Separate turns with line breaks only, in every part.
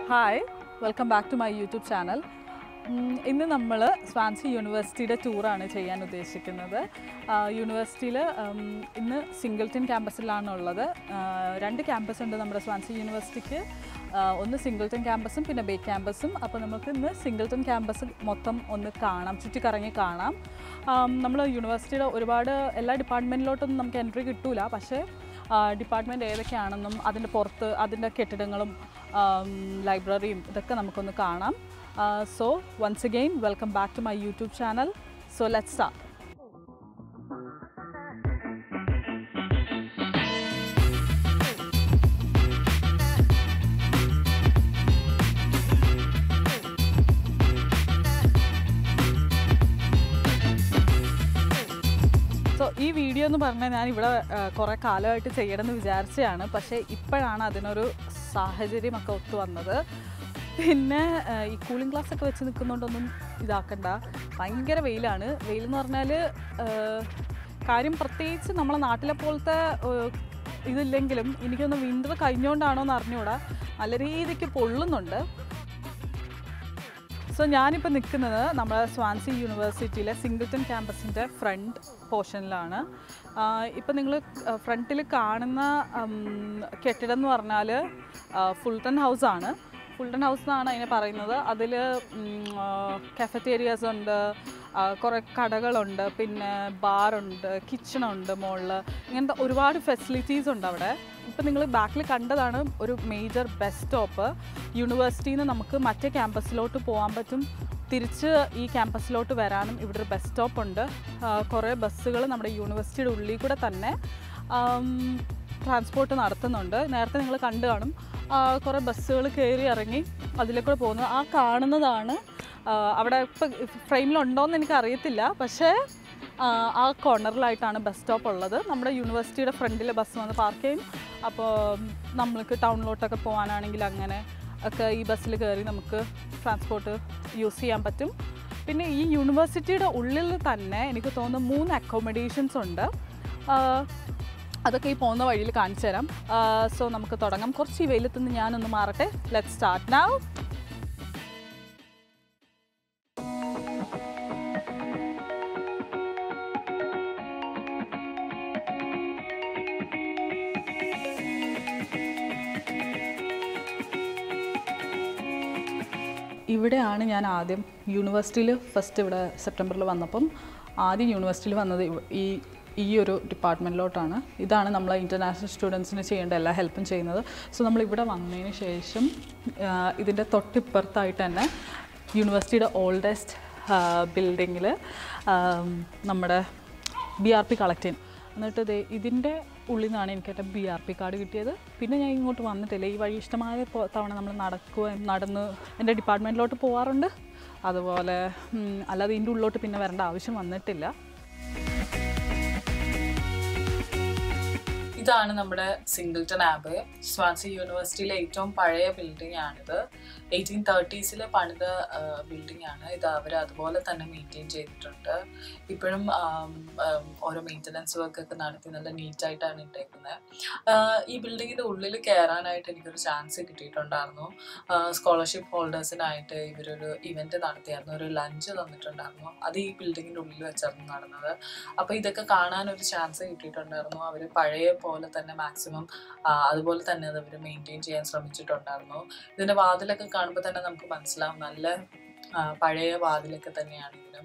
hi welcome back to my YouTube channel ഇന്ന് നമ്മൾ Swansea യൂണിവേഴ്സിറ്റിയുടെ ടൂറാണ് ചെയ്യാൻ ഉദ്ദേശിക്കുന്നത് യൂണിവേഴ്സിറ്റിയിൽ ഇന്ന് സിംഗിൾട്ടൺ ക്യാമ്പസിലാണുള്ളത് ആ, രണ്ട് ക്യാമ്പസ് ഉണ്ട് നമ്മുടെ സ്വാൻസി യൂണിവേഴ്സിറ്റിക്ക് ആ, ഒന്ന് സിംഗിൾട്ടൺ ക്യാമ്പസും പിന്നെ ബേ ക്യാമ്പസും അപ്പോൾ നമുക്ക് ഇന്ന് സിംഗിൾട്ടൺ ക്യാമ്പസ് മൊത്തം ഒന്ന് കാണാം ചുറ്റിക്കറങ്ങി കാണാം നമ്മൾ യൂണിവേഴ്സിറ്റിയുടെ ഒരുപാട് എല്ലാ ഡിപ്പാർട്ട്മെൻറ്റിലോട്ടൊന്നും നമുക്ക് എൻട്രി കിട്ടൂല പക്ഷേ ഡിപ്പാർട്ട്മെൻറ്റ് ഏതൊക്കെയാണെന്നും അതിൻ്റെ പുറത്ത് അതിൻ്റെ കെട്ടിടങ്ങളും ലൈബ്രറിയും ഇതൊക്കെ നമുക്കൊന്ന് കാണാം so once again welcome back to my YouTube channel so let start so ഈ വീഡിയോ എന്ന് പറഞ്ഞാൽ ഞാൻ ഇവിടെ കുറേ കാലമായിട്ട് ചെയ്യണമെന്ന് വിചാരിച്ചതാണ് പക്ഷേ ഇപ്പോഴാണ് അതിനൊരു സാഹചര്യമൊക്കെ ഒത്തു വന്നത് പിന്നെ ആ, ഈ കൂളിംഗ് ഗ്ലാസ് ഒക്കെ വെച്ച് നിൽക്കുന്നതുകൊണ്ടൊന്നും ഇതാക്കണ്ട ഭയങ്കര വെയിലാണ് വെയിൽ എന്ന് പറഞ്ഞാൽ കാര്യം പ്രത്യേകിച്ച് നമ്മളെ നാട്ടിലെ പോലത്തെ ആ, ഇതില്ലെങ്കിലും എനിക്കൊന്ന് വിൻ്റർ കഴിഞ്ഞുകൊണ്ടാണോ എന്ന് അറിഞ്ഞുകൂടാ നല്ല രീതിക്ക് പൊള്ളുന്നുണ്ട് സോ ഞാനിപ്പോൾ നിൽക്കുന്നത് നമ്മുടെ സ്വാൻസി യൂണിവേഴ്സിറ്റിയിലെ സിംഗിൾട്ടൺ ക്യാമ്പസിൻ്റെ ഫ്രണ്ട് പോർഷനിലാണ് ഇപ്പം നിങ്ങൾ ഫ്രണ്ടിൽ കാണുന്ന ഉം, കെട്ടിടം എന്ന് പറഞ്ഞാൽ ഫുൾട്ടൺ ഹൗസാണ് ഫുൾട്ടൺ ഹൗസ് എന്നാണ് അതിനെ പറയുന്നത് അതിൽ കഫറ്റേരിയാസ് ഉണ്ട് ആ, കുറേ കടകളുണ്ട് പിന്നെ ബാറുണ്ട് കിച്ചണുണ്ട് മുകളിൽ ഇങ്ങനത്തെ ഒരുപാട് ഫെസിലിറ്റീസ് ഉണ്ട് അവിടെ ഇപ്പം നിങ്ങൾ ബാക്കിൽ കണ്ടതാണ് ഒരു മേജർ ബസ് സ്റ്റോപ്പ് യൂണിവേഴ്സിറ്റിയിൽ നിന്ന് നമുക്ക് മറ്റേ ക്യാമ്പസിലോട്ട് പോകാൻ പറ്റും തിരിച്ച് ഈ ക്യാമ്പസിലോട്ട് വരാനും ഇവിടെ ഒരു ബസ് സ്റ്റോപ്പ് ഉണ്ട് ആ, കുറേ ബസ്സുകൾ നമ്മുടെ യൂണിവേഴ്സിറ്റിയുടെ ഉള്ളിൽ കൂടെ തന്നെ ട്രാൻസ്പോർട്ട് നടത്തുന്നുണ്ട് നേരത്തെ നിങ്ങൾ കണ്ടു കാണും ആ, കുറേ ബസ്സുകൾ കയറി ഇറങ്ങി അതിലേക്കൂടെ പോകുന്നത് ആ കാണുന്നതാണ് ആ, അവിടെ ഇപ്പം ഫ്രെയിമിലുണ്ടോയെന്ന് എനിക്ക് അറിയത്തില്ല പക്ഷേ ആ, ആ കോർണറിലായിട്ടാണ് ബസ് സ്റ്റോപ്പ് ഉള്ളത് നമ്മുടെ യൂണിവേഴ്സിറ്റിയുടെ ഫ്രണ്ടിൽ ബസ് വന്ന് പാർക്ക് ചെയ്യും അപ്പോൾ നമ്മൾക്ക് ടൗണിലോട്ടൊക്കെ പോകാനാണെങ്കിൽ അങ്ങനെ ഒക്കെ ഈ ബസ്സിൽ കയറി നമുക്ക് ട്രാൻസ്പോർട്ട് യൂസ് ചെയ്യാൻ പറ്റും പിന്നെ ഈ യൂണിവേഴ്സിറ്റിയുടെ ഉള്ളിൽ തന്നെ എനിക്ക് തോന്നുന്നു മൂന്ന് അക്കോമഡേഷൻസ് ഉണ്ട് ആ, അതൊക്കെ ഈ പോകുന്ന വഴിയിൽ കാണിച്ചു തരാം സോ നമുക്ക് തുടങ്ങാം കുറച്ച് ഈ വെയിലത്തുനിന്ന് ഞാനൊന്ന് മാറട്ടെ ലെറ്റ് സ്റ്റാർട്ട് നൗ ഇവിടെയാണ് ഞാൻ ആദ്യം യൂണിവേഴ്സിറ്റിയിൽ ഫസ്റ്റ് ഇവിടെ സെപ്റ്റംബറിൽ വന്നപ്പം ആദ്യം യൂണിവേഴ്സിറ്റിയിൽ വന്നത് ഇവ- ഈ ഈ ഒരു ഡിപ്പാർട്ട്മെൻറ്റിലോട്ടാണ് ഇതാണ് നമ്മൾ ഇൻ്റർനാഷണൽ സ്റ്റുഡൻസിന് ചെയ്യേണ്ട എല്ലാ ഹെൽപ്പും ചെയ്യുന്നത് സോ നമ്മൾ ഇവിടെ വന്നതിന് ശേഷം ആ, ഇതിൻ്റെ തൊട്ടിപ്പുറത്തായിട്ട് തന്നെ യൂണിവേഴ്സിറ്റിയുടെ ഓൾഡസ്റ്റ് ബിൽഡിങ്ങിൽ നമ്മുടെ ബി ആർ പി കളക്ട് ചെയ്യും എന്നിട്ട് ദേ ഇതിൻ്റെ ഉള്ളിൽ നിന്നാണ് എനിക്ക് എൻ്റെ ബി ആർ പി കാർഡ് കിട്ടിയത് പിന്നെ ഞാൻ ഇങ്ങോട്ട് വന്നിട്ടില്ല ഈ വഴി ഇഷ്ടമായ പോ- തവണ നമ്മൾ നടക്കുകയും നടന്ന് എൻ്റെ ഡിപ്പാർട്ട്മെൻറ്റിലോട്ട് പോകാറുണ്ട് അതുപോലെ ഉം, അല്ലാതെ ഇതിൻ്റെ ഉള്ളിലോട്ട് പിന്നെ വരേണ്ട ആവശ്യം വന്നിട്ടില്ല ഇതാണ് നമ്മുടെ സിംഗിൾട്ടൺ ആബ് സ്വാൻസി യൂണിവേഴ്സിറ്റിയിലെ ഏറ്റവും പഴയ ബിൽഡിംഗ് ആണിത് എയ്റ്റീൻ തേർട്ടീസിൽ പണിത ബിൽഡിംഗ് ആണ് ഇത് അവർ അതുപോലെ തന്നെ മെയിൻറ്റെയിൻ ചെയ്തിട്ടുണ്ട് ഇപ്പോഴും ആം, ആം, ഓരോ മെയിൻ്റനൻസ് വർക്ക് ഒക്കെ നടത്തി നല്ല നീറ്റായിട്ടാണ് ഇട്ടേക്കുന്നത് ആഹ് ഈ ബിൽഡിങ്ങിൻ്റെ ഉള്ളിൽ കയറാനായിട്ട് എനിക്കൊരു ചാൻസ് കിട്ടിയിട്ടുണ്ടായിരുന്നു സ്കോളർഷിപ്പ് ഹോൾഡേഴ്സിനായിട്ട് ഇവരൊരു ഇവൻറ്റ് നടത്തിയായിരുന്നു ഒരു ലഞ്ച് തന്നിട്ടുണ്ടായിരുന്നു അത് ഈ ബിൽഡിങ്ങിൻ്റെ ഉള്ളിൽ വെച്ചായിരുന്നു നടന്നത് അപ്പോൾ ഇതൊക്കെ കാണാൻ ഒരു ചാൻസ് കിട്ടിയിട്ടുണ്ടായിരുന്നു അവർ പഴയ പോലെ തന്നെ മാക്സിമം അതുപോലെ തന്നെ അത് അവർ മെയിൻറ്റെയിൻ ചെയ്യാൻ ശ്രമിച്ചിട്ടുണ്ടായിരുന്നു ഇതിൻ്റെ വാതിലൊക്കെ കാണുമ്പോൾ തന്നെ നമുക്ക് മനസ്സിലാവും നല്ല ആ, പഴയ വാതിലൊക്കെ തന്നെയാണ് ഇതിനും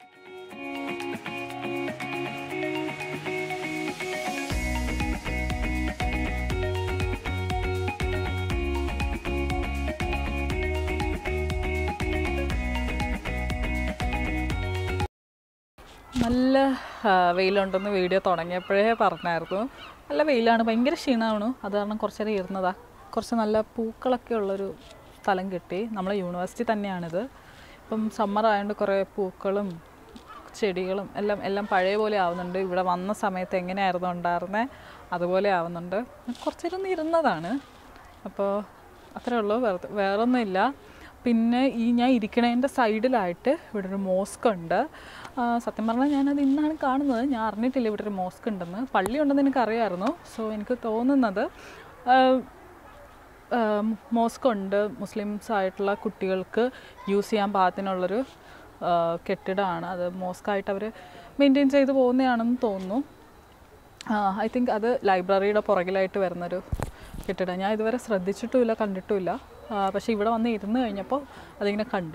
നല്ല ആ, വെയിലുണ്ടെന്ന് വീഡിയോ തുടങ്ങിയപ്പോഴേ പറഞ്ഞായിരുന്നു നല്ല വെയിലാണ് ഭയങ്കര ക്ഷീണമാണ് അത് കാരണം കുറച്ച് നേരം ഇരുന്നതാ കുറച്ച് നല്ല പൂക്കളൊക്കെ ഉള്ളൊരു സ്ഥലം കിട്ടി നമ്മളെ യൂണിവേഴ്സിറ്റി തന്നെയാണിത് ഇപ്പം സമ്മർ ആയതുകൊണ്ട് കുറേ പൂക്കളും ചെടികളും എല്ലാം എല്ലാം പഴയ പോലെ ആവുന്നുണ്ട് ഇവിടെ വന്ന സമയത്ത് എങ്ങനെയായിരുന്നു ഉണ്ടായിരുന്നത് അതുപോലെ ആവുന്നുണ്ട് കുറച്ച് നേരം ഒന്ന് ഇരുന്നതാണ് അപ്പോൾ അത്രേ ഉള്ളൂ വേറെ വേറൊന്നുമില്ല പിന്നെ ഈ ഞാൻ ഇരിക്കണതിൻ്റെ സൈഡിലായിട്ട് ഇവിടെ ഒരു മോസ്ക് ഉണ്ട് ആ, സത്യം പറഞ്ഞാൽ ഞാനത് ഇന്നാണ് കാണുന്നത് ഞാൻ അറിഞ്ഞിട്ടില്ല ഇവിടെ ഒരു മോസ്ക് ഉണ്ടെന്ന് പള്ളി ഉണ്ടെന്ന് എനിക്കറിയാമായിരുന്നു സോ എനിക്ക് തോന്നുന്നത് ആ,
മോസ്ക് ഉണ്ട് മുസ്ലിംസ് ആയിട്ടുള്ള കുട്ടികൾക്ക് യൂസ് ചെയ്യാൻ പാകത്തിനുള്ളൊരു ആ, കെട്ടിടമാണ് അത് മോസ്കായിട്ട് അവർ മെയിൻറ്റെയിൻ ചെയ്ത് പോകുന്നതാണെന്ന് തോന്നുന്നു ഐ തിങ്ക് അത് ലൈബ്രറിയുടെ പുറകിലായിട്ട് വരുന്നൊരു കെട്ടിടം ഞാൻ ഇതുവരെ ശ്രദ്ധിച്ചിട്ടുമില്ല കണ്ടിട്ടുമില്ല ആ, പക്ഷേ ഇവിടെ വന്ന് ഇരുന്ന് കഴിഞ്ഞപ്പോൾ അതിങ്ങനെ കണ്ടു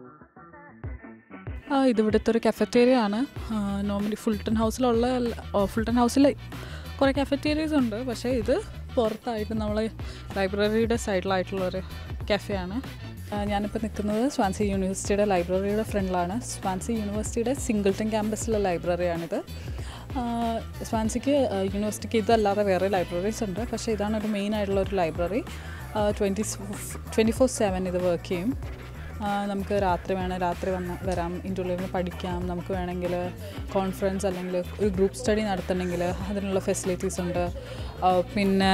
ആ, ഇത് ഇവിടുത്തെ ഒരു കഫറ്റേറിയ ആണ് നോർമലി ഫുൾട്ടൺ ഹൗസിലുള്ള എല്ലാ- ഓ, ഫുൾട്ടൺ ഹൗസിൽ കുറേ കഫറ്റേരിയസ് ഉണ്ട് പക്ഷേ ഇത് പുറത്തായിട്ട് നമ്മൾ ലൈബ്രറിയുടെ സൈഡിലായിട്ടുള്ളൊരു കഫേയാണ് ഞാനിപ്പോൾ നിൽക്കുന്നത് സ്വാൻസി യൂണിവേഴ്സിറ്റിയുടെ ലൈബ്രറിയുടെ ഫ്രണ്ടിലാണ് സ്വാൻസി യൂണിവേഴ്സിറ്റിയുടെ സിംഗിൾട്ടൺ ക്യാമ്പസിലെ ലൈബ്രറിയാണിത് ആ, സ്വാൻസിക്ക് ആ, യൂണിവേഴ്സിറ്റിക്ക് ഇതല്ലാതെ വേറെ ലൈബ്രറീസ് ഉണ്ട് പക്ഷേ ഇതാണ് ഒരു മെയിൻ ആയിട്ടുള്ള ഒരു library twenty twenty four seven ഇത് വർക്ക് ചെയ്യും ആ, നമുക്ക് രാത്രി വേണേൽ രാത്രി വന്ന് വരാം ഇതിൻ്റെ ഉള്ളിൽ നിന്ന് പഠിക്കാം നമുക്ക് വേണമെങ്കിൽ കോൺഫറൻസ് അല്ലെങ്കിൽ ഒരു ഗ്രൂപ്പ് സ്റ്റഡി നടത്തണമെങ്കിൽ അതിനുള്ള ഫെസിലിറ്റീസ് ഉണ്ട് ആ, പിന്നെ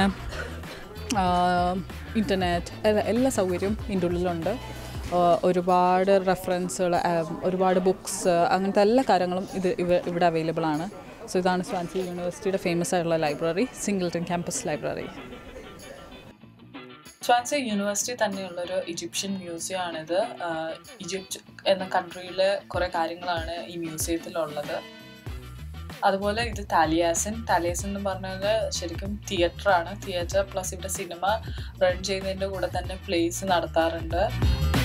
ഇൻ്റർനെറ്റ് എല്ലാ സൗകര്യവും ഇതിൻ്റെ ഉള്ളിലുണ്ട് ആ, ഒരുപാട് റെഫറൻസുകൾ ഒരുപാട് ബുക്സ് അങ്ങനത്തെ എല്ലാ കാര്യങ്ങളും ഇത് ഇവ ഇവിടെ അവൈലബിൾ ആണ് സോ ഇതാണ് സ്വാൻസി യൂണിവേഴ്സിറ്റിയുടെ ഫേമസ് ആയിട്ടുള്ള library Singleton campus library
Swansea university തന്നെയുള്ളൊരു ഈജിപ്ഷ്യൻ മ്യൂസിയം ആണിത് ആഹ് ഈജിപ്റ്റ് എന്ന കൺട്രിയിലെ കുറേ കാര്യങ്ങളാണ് ഈ മ്യൂസിയത്തിലുള്ളത് അതുപോലെ ഇത് താലിയാസൻ താലിയാസൻ എന്ന് പറഞ്ഞാൽ ശരിക്കും തിയേറ്റർ ആണ് തിയേറ്റർ പ്ലസ് ഇവിടെ സിനിമ റൺ ചെയ്യുന്നതിൻ്റെ കൂടെ തന്നെ പ്ലേസ് നടത്താറുണ്ട്